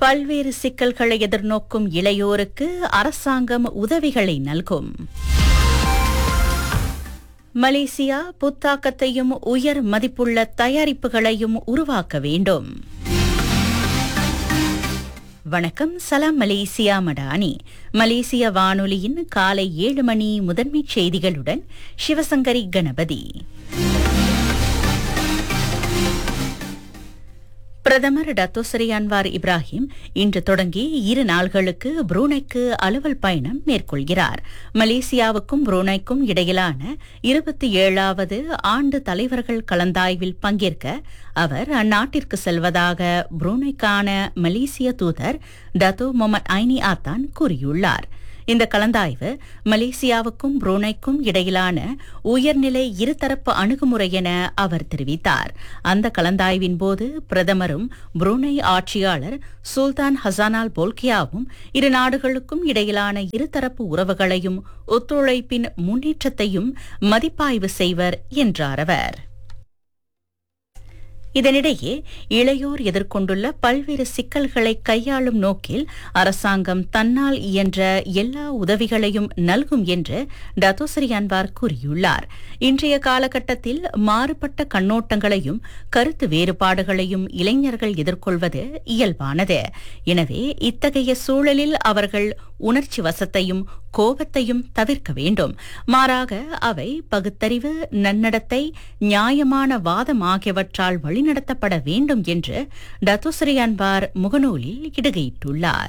பல்வேறு சிக்கல்களை எதிர்நோக்கும் இளையோருக்கு அரசாங்கம் உதவிகளை நல்கும் மலேசியா புத்தாக்கத்தையும் உயர் மதிப்புள்ள தயாரிப்புகளையும் உருவாக்க வேண்டும் வணக்கம் சலாம் மலேசியா மடானி மலேசிய வானொலியின் காலை ஏழு மணி முதன்மைச் செய்திகளுடன் சிவசங்கரி கணபதி பிரதமர் டத்தோசரி அன்வார் இப்ராஹிம் இன்று தொடங்கி இரு நாள்களுக்கு புரூனைக்கு அலுவல் பயணம் மேற்கொள்கிறார் மலேசியாவுக்கும் புரூனைக்கும் இடையிலான இருபத்தி ஏழாவது ஆண்டு தலைவர்கள் கலந்தாய்வில் பங்கேற்க அவர் அந்நாட்டிற்கு செல்வதாக புரூனைக்கான மலேசிய தூதர் டத்தோ மொமட் ஐனி ஆத்தான் கூறியுள்ளார் இந்த கலந்தாய்வு மலேசியாவுக்கும் புரூனைக்கும் இடையிலான உயர்நிலை இருதரப்பு அணுகுமுறை என அவர் தெரிவித்தார் அந்த கலந்தாய்வின் போது பிரதமரும் புரூனை ஆட்சியாளர் சுல்தான் ஹசானால் போல்கியாவும் இரு நாடுகளுக்கும் இடையிலான இருதரப்பு உறவுகளையும் ஒத்துழைப்பின் முன்னேற்றத்தையும் மதிப்பாய்வு செய்வர் என்றார் அவர் இதனிடையே இளையோர் எதிர்கொண்டுள்ள பல்வேறு சிக்கல்களை கையாளும் நோக்கில் அரசாங்கம் தன்னால் இயன்ற எல்லா உதவிகளையும் நல்கும் என்று டத்தோசரி அன்வார் கூறியுள்ளார் இன்றைய காலகட்டத்தில் மாறுபட்ட கண்ணோட்டங்களையும் கருத்து வேறுபாடுகளையும் இளைஞர்கள் எதிர்கொள்வது இயல்பானது எனவே இத்தகைய சூழலில் அவர்கள் உணர்ச்சி வசத்தையும் கோபத்தையும் தவிர்க்க வேண்டும் மாறாக அவை பகுத்தறிவு நன்னடத்தை நியாயமான வாதம் ஆகியவற்றால் வழிநடத்தப்பட வேண்டும் என்று டத்தோசரி அன்பார் முகநூலில் இடுகையிட்டுள்ளார்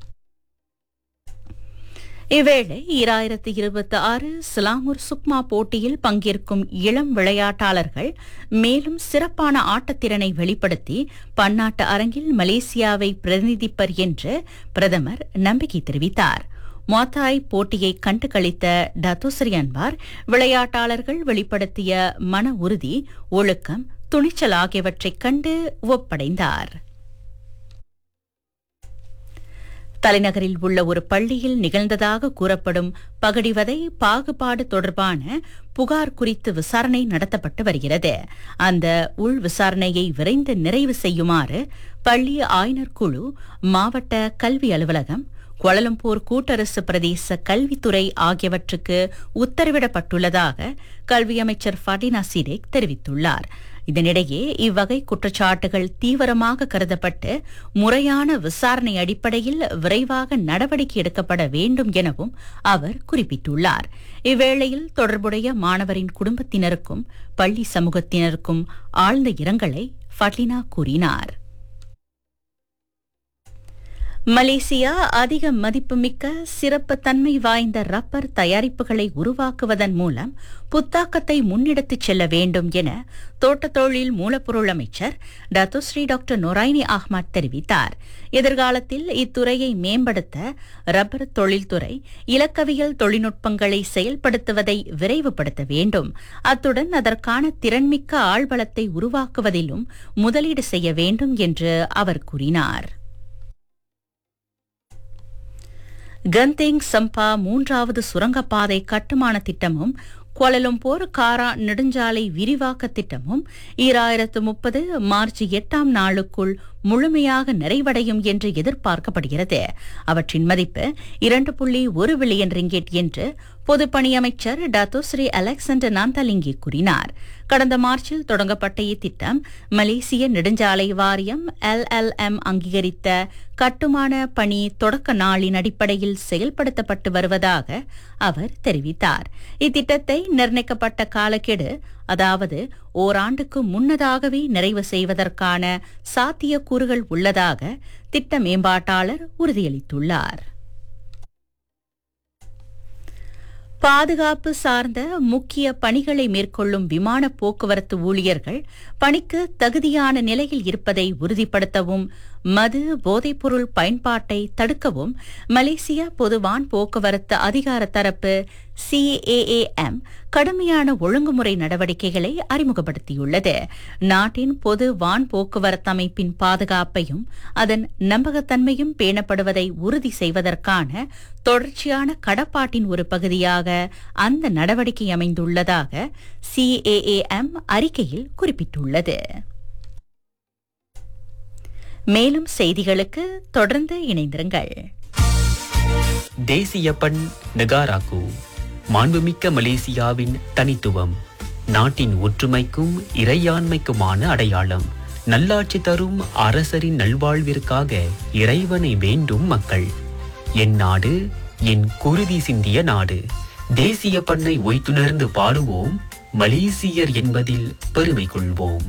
இவ்வேளை இராயிரத்தி இருபத்தி ஆறு சிலாங்கூர் சுக்மா போட்டியில் பங்கேற்கும் இளம் விளையாட்டாளர்கள் மேலும் சிறப்பான ஆட்டத்திறனை வெளிப்படுத்தி பன்னாட்டு அரங்கில் மலேசியாவை பிரதிநிதிப்பர் என்று பிரதமர் நம்பிக்கை தெரிவித்தார் மொத்தாய் போட்டியை கண்டு கழித்த டத்தோசரி அன்பார் விளையாட்டாளர்கள் வெளிப்படுத்திய மன உறுதி ஒழுக்கம் துணிச்சல் ஆகியவற்றைக் கண்டு ஒப்படைந்தார் தலைநகரில் உள்ள ஒரு பள்ளியில் நிகழ்ந்ததாக கூறப்படும் பகடிவதை பாகுபாடு தொடர்பான புகார் குறித்து விசாரணை நடத்தப்பட்டு வருகிறது அந்த உள் விசாரணையை விரைந்து நிறைவு செய்யுமாறு பள்ளி ஆய்னர் குழு மாவட்ட கல்வி அலுவலகம் கோலலம்பூர் கூட்டரசு பிரதேச கல்வித்துறை ஆகியவற்றுக்கு உத்தரவிடப்பட்டுள்ளதாக கல்வி அமைச்சர் ஃபடினா சிடேக் தெரிவித்துள்ளார் இதனிடையே இவ்வகை குற்றச்சாட்டுகள் தீவிரமாக கருதப்பட்டு முறையான விசாரணை அடிப்படையில் விரைவாக நடவடிக்கை எடுக்கப்பட வேண்டும் எனவும் அவர் குறிப்பிட்டுள்ளார் இவ்வேளையில் தொடர்புடைய மாணவரின் குடும்பத்தினருக்கும் பள்ளி சமூகத்தினருக்கும் ஆழ்ந்த இரங்கலை ஃபட்லினா கூறினார் மலேசியா அதிக மதிப்புமிக்க சிறப்பு தன்மை வாய்ந்த ரப்பர் தயாரிப்புகளை உருவாக்குவதன் மூலம் புத்தாக்கத்தை முன்னெடுத்துச் செல்ல வேண்டும் என தோட்டத் தொழில் மூலப்பொருள் அமைச்சர் டத்துஸ்ரீ டாக்டர் நொராய்னி அஹ்மத் தெரிவித்தார் எதிர்காலத்தில் இத்துறையை மேம்படுத்த ரப்பர் தொழில்துறை இலக்கவியல் தொழில்நுட்பங்களை செயல்படுத்துவதை விரைவுபடுத்த வேண்டும் அத்துடன் அதற்கான திறன்மிக்க ஆழ்வளத்தை உருவாக்குவதிலும் முதலீடு செய்ய வேண்டும் என்று அவர் கூறினார் கந்தேங் சம்பா மூன்றாவது சுரங்கப்பாதை கட்டுமான திட்டமும் கோலலம்பூர் காரா நெடுஞ்சாலை விரிவாக்க திட்டமும் ஈராயிரத்து முப்பது மார்ச் எட்டாம் நாளுக்குள் முழுமையாக நிறைவடையும் என்று எதிர்பார்க்கப்படுகிறது அவற்றின் மதிப்பு இரண்டு புள்ளி ஒரு பில்லியன் ரிங்கெட் என்று பொதுப்பணி அமைச்சர் டத்தோஸ்ரீ அலெக்சாண்டர் நாந்தலிங்கி கூறினார் கடந்த மார்ச்சில் தொடங்கப்பட்ட இத்திட்டம் மலேசிய நெடுஞ்சாலை வாரியம் எல்எல்எம் அங்கீகரித்த கட்டுமான பணி தொடக்க நாளின் அடிப்படையில் செயல்படுத்தப்பட்டு வருவதாக அவர் தெரிவித்தார் இத்திட்டத்தை நிர்ணயிக்கப்பட்ட காலக்கெடு அதாவது ஓராண்டுக்கு முன்னதாகவே நிறைவு செய்வதற்கான சாத்தியக்கூறுகள் உள்ளதாக திட்ட மேம்பாட்டாளர் உறுதியளித்துள்ளார் பாதுகாப்பு சார்ந்த முக்கிய பணிகளை மேற்கொள்ளும் விமான போக்குவரத்து ஊழியர்கள் பணிக்கு தகுதியான நிலையில் இருப்பதை உறுதிப்படுத்தவும் மது போதைப்பொருள் பயன்பாட்டை தடுக்கவும் மலேசிய பொதுவான் போக்குவரத்து அதிகார தரப்பு சிஏஏஎம் கடுமையான ஒழுங்குமுறை நடவடிக்கைகளை அறிமுகப்படுத்தியுள்ளது நாட்டின் பொது வான் போக்குவரத்து அமைப்பின் பாதுகாப்பையும் அதன் நம்பகத்தன்மையும் பேணப்படுவதை உறுதி செய்வதற்கான தொடர்ச்சியான கடப்பாட்டின் ஒரு பகுதியாக அந்த நடவடிக்கை அமைந்துள்ளதாக சிஏஏஎம் அறிக்கையில் குறிப்பிட்டுள்ளது மேலும் செய்திகளுக்கு தொடர்ந்து இணைந்திருங்கள் தேசிய பண் நெகாராகு மாண்புமிக்க மலேசியாவின் தனித்துவம் நாட்டின் ஒற்றுமைக்கும் இறையாண்மைக்குமான அடையாளம் நல்லாட்சி தரும் அரசரின் நல்வாழ்விற்காக இறைவனை வேண்டும் மக்கள் என் நாடு என் குருதி சிந்திய நாடு தேசிய பண்ணை ஒய்த்துணர்ந்து பாடுவோம் மலேசியர் என்பதில் பெருமை கொள்வோம்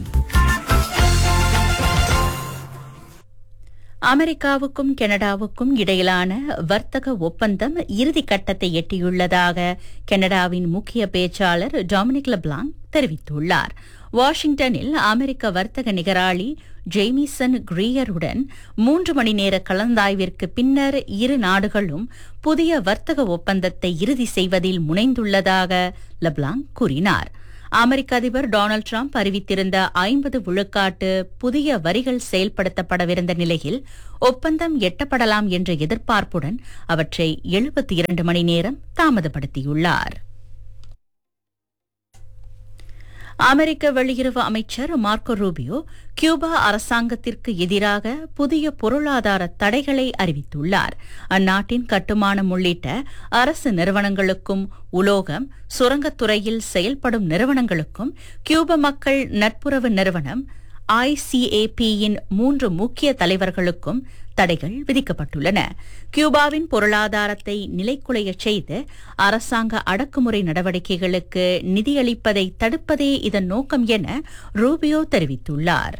அமெரிக்காவுக்கும் கனடாவுக்கும் இடையிலான வர்த்தக ஒப்பந்தம் இறுதி கட்டத்தை எட்டியுள்ளதாக கனடாவின் முக்கிய பேச்சாளர் டொமினிக் லெப்லாங் தெரிவித்துள்ளார் வாஷிங்டனில் அமெரிக்க வர்த்தக நிகராளி ஜெய்மிசன் கிரீயருடன் மூன்று மணி நேர கலந்தாய்விற்கு பின்னர் இரு நாடுகளும் புதிய வர்த்தக ஒப்பந்தத்தை இறுதி செய்வதில் முனைந்துள்ளதாக லெப்லாங் கூறினார் அமெரிக்க அதிபர் டொனால்டு டிரம்ப் அறிவித்திருந்த ஐம்பது விழுக்காட்டு புதிய வரிகள் செயல்படுத்தப்படவிருந்த நிலையில் ஒப்பந்தம் எட்டப்படலாம் என்ற எதிர்பார்ப்புடன் அவற்றை எழுபத்தி இரண்டு மணி நேரம் தாமதப்படுத்தியுள்ளார் அமெரிக்க வெளியுறவு அமைச்சர் மார்க்கோ ரூபியோ கியூபா அரசாங்கத்திற்கு எதிராக புதிய பொருளாதார தடைகளை அறிவித்துள்ளார் அந்நாட்டின் கட்டுமானம் உள்ளிட்ட அரசு நிறுவனங்களுக்கும் உலோகம் சுரங்கத்துறையில் செயல்படும் நிறுவனங்களுக்கும் கியூப மக்கள் நட்புறவு நிறுவனம் ஐசிஏபியின் மூன்று முக்கிய தலைவர்களுக்கும் தடைகள் விதிக்கப்பட்டுள்ளன கியூபாவின் பொருளாதாரத்தை நிலைக்குலையச் செய்து அரசாங்க அடக்குமுறை நடவடிக்கைகளுக்கு நிதியளிப்பதை தடுப்பதே இதன் நோக்கம் என ரூபியோ தெரிவித்துள்ளார்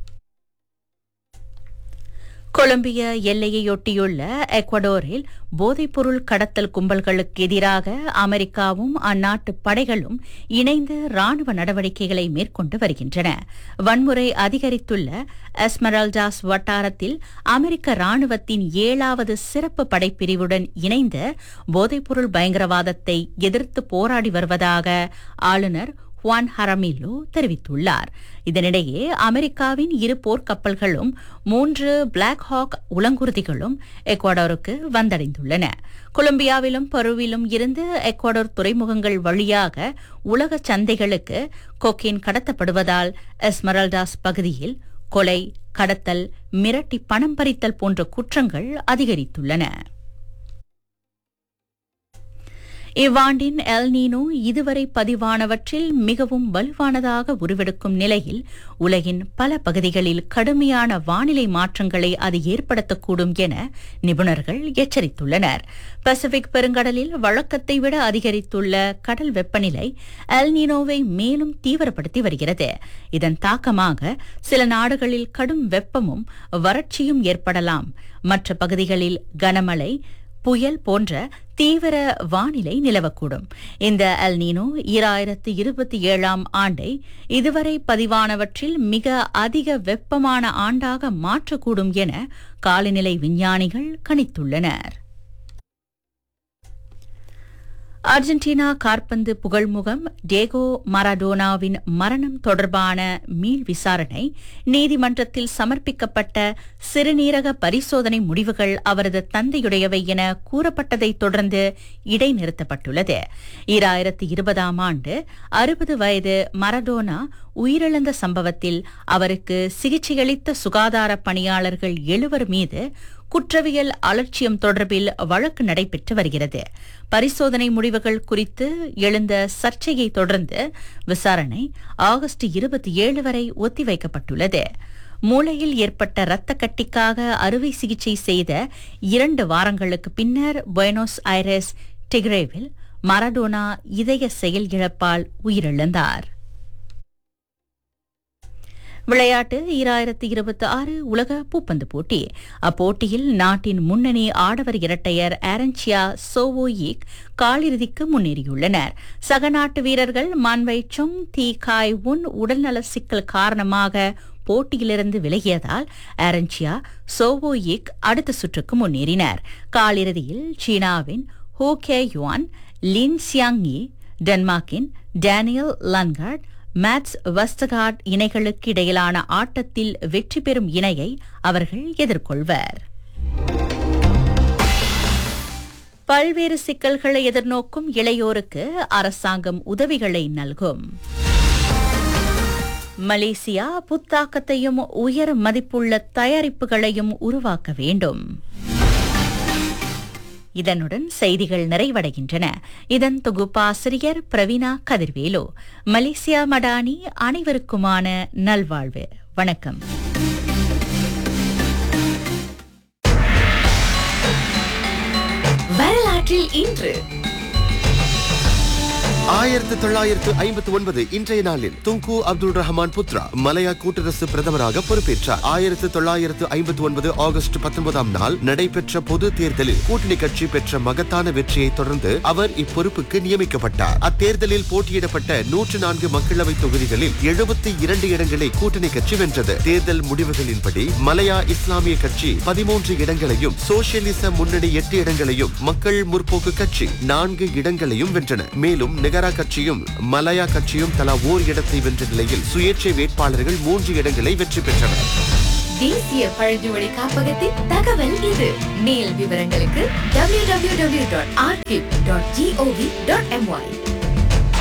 கொலம்பிய எல்லையையொட்டியுள்ள எக்வடோரில் போதைப்பொருள் கடத்தல் கும்பல்களுக்கு எதிராக அமெரிக்காவும் அந்நாட்டு படைகளும் இணைந்து ராணுவ நடவடிக்கைகளை மேற்கொண்டு வருகின்றன வன்முறை அதிகரித்துள்ள எஸ்மரல்டாஸ் வட்டாரத்தில் அமெரிக்க ராணுவத்தின் ஏழாவது சிறப்பு படைப்பிரிவுடன் இணைந்து போதைப்பொருள் பயங்கரவாதத்தை எதிர்த்து போராடி வருவதாக ஆளுநர் ஹுவான் ஹரமில்லோ தெரிவித்துள்ளார் இதனிடையே அமெரிக்காவின் இரு போர்க்கப்பல்களும் மூன்று பிளாக் ஹாக் உளங்குருதிகளும் எக்வாடோருக்கு வந்தடைந்துள்ளன கொலம்பியாவிலும் பருவிலும் இருந்து எக்வாடோர் துறைமுகங்கள் வழியாக உலக சந்தைகளுக்கு கொக்கின் கடத்தப்படுவதால் எஸ்மரல்டாஸ் பகுதியில் கொலை கடத்தல் மிரட்டி பணம் பறித்தல் போன்ற குற்றங்கள் அதிகரித்துள்ளன இவ்வாண்டின் எல் நீனோ இதுவரை பதிவானவற்றில் மிகவும் வலுவானதாக உருவெடுக்கும் நிலையில் உலகின் பல பகுதிகளில் கடுமையான வானிலை மாற்றங்களை அது ஏற்படுத்தக்கூடும் என நிபுணர்கள் எச்சரித்துள்ளனர் பசிபிக் பெருங்கடலில் வழக்கத்தை விட அதிகரித்துள்ள கடல் வெப்பநிலை எல் நீனோவை மேலும் தீவிரப்படுத்தி வருகிறது இதன் தாக்கமாக சில நாடுகளில் கடும் வெப்பமும் வறட்சியும் ஏற்படலாம் மற்ற பகுதிகளில் கனமழை புயல் போன்ற தீவிர வானிலை நிலவக்கூடும் இந்த அல் நீனோ இராயிரத்து இருபத்தி ஏழாம் ஆண்டை இதுவரை பதிவானவற்றில் மிக அதிக வெப்பமான ஆண்டாக மாற்றக்கூடும் என காலநிலை விஞ்ஞானிகள் கணித்துள்ளனர் அர்ஜென்டினா காற்பந்து புகழ்முகம் டேகோ மரடோனாவின் மரணம் தொடர்பான மீள் விசாரணை நீதிமன்றத்தில் சமர்ப்பிக்கப்பட்ட சிறுநீரக பரிசோதனை முடிவுகள் அவரது தந்தையுடையவை என கூறப்பட்டதை தொடர்ந்து இடைநிறுத்தப்பட்டுள்ளது ஈராயிரத்தி இருபதாம் ஆண்டு அறுபது வயது மரடோனா உயிரிழந்த சம்பவத்தில் அவருக்கு சிகிச்சையளித்த சுகாதார பணியாளர்கள் எழுவர் மீது குற்றவியல் அலட்சியம் தொடர்பில் வழக்கு நடைபெற்று வருகிறது பரிசோதனை முடிவுகள் குறித்து எழுந்த சர்ச்சையை தொடர்ந்து விசாரணை ஆகஸ்ட் இருபத்தி ஏழு வரை ஒத்திவைக்கப்பட்டுள்ளது மூளையில் ஏற்பட்ட இரத்த கட்டிக்காக அறுவை சிகிச்சை செய்த இரண்டு வாரங்களுக்கு பின்னர் புயனோஸ் ஐரஸ் டிக்ரேவில் மரடோனா இதய செயல் இழப்பால் உயிரிழந்தார் விளையாட்டு ஈராயிரத்து இருபத்தி ஆறு உலக பூப்பந்து போட்டி அப்போட்டியில் நாட்டின் முன்னணி ஆடவர் இரட்டையர் ஆரன்சியா சோவோயிக் காலிறுதிக்கு முன்னேறியுள்ளனர் சக நாட்டு வீரர்கள் மான்வை சொங் தி காய் உன் உடல்நல சிக்கல் காரணமாக போட்டியிலிருந்து விலகியதால் ஆரன்சியா சோவோயிக் அடுத்த சுற்றுக்கு முன்னேறினர் காலிறுதியில் சீனாவின் ஹோ கே யுவான் லின் சியாங்கி டென்மார்க்கின் டேனியல் லன்கார்ட் மேட்ஸ் வெஸ்டகார்ட் இணைகளுக்கு இடையிலான ஆட்டத்தில் வெற்றி பெறும் இணையை அவர்கள் எதிர்கொள்வர் பல்வேறு சிக்கல்களை எதிர்நோக்கும் இளையோருக்கு அரசாங்கம் உதவிகளை நல்கும் மலேசியா புத்தாக்கத்தையும் உயர் மதிப்புள்ள தயாரிப்புகளையும் உருவாக்க வேண்டும் இதனுடன் செய்திகள் நிறைவடைகின்றன இதன் தொகுப்பாசிரியர் பிரவீனா கதிர்வேலு மலேசியா மடானி அனைவருக்குமான நல்வாழ்வு வணக்கம் வரலாற்றில் இன்று ஆயிரத்து தொள்ளாயிரத்து ஐம்பத்தி ஒன்பது இன்றைய நாளில் துங்கு அப்துல் ரஹ்மான் புத்ரா மலையா கூட்டரசு பிரதமராக பொறுப்பேற்றார் ஆயிரத்து தொள்ளாயிரத்து ஐம்பத்தி ஒன்பது ஆகஸ்ட் பத்தொன்பதாம் நாள் நடைபெற்ற பொது தேர்தலில் கூட்டணி கட்சி பெற்ற மகத்தான வெற்றியை தொடர்ந்து அவர் இப்பொறுப்புக்கு நியமிக்கப்பட்டார் அத்தேர்தலில் போட்டியிடப்பட்ட நூற்று நான்கு மக்களவை தொகுதிகளில் எழுபத்தி இரண்டு இடங்களை கூட்டணி கட்சி வென்றது தேர்தல் முடிவுகளின்படி மலையா இஸ்லாமிய கட்சி பதிமூன்று இடங்களையும் சோசியலிச முன்னணி எட்டு இடங்களையும் மக்கள் முற்போக்கு கட்சி நான்கு இடங்களையும் வென்றன மேலும் நிகரா கட்சியும் மலையா கட்சியும் தலா ஓர் இடத்தை வென்ற நிலையில் சுயேட்சை வேட்பாளர்கள் மூன்று இடங்களை வெற்றி பெற்றனர் தேசிய பழங்குடி காப்பகத்தின் தகவல் இது மேல் விவரங்களுக்கு www.archive.gov.my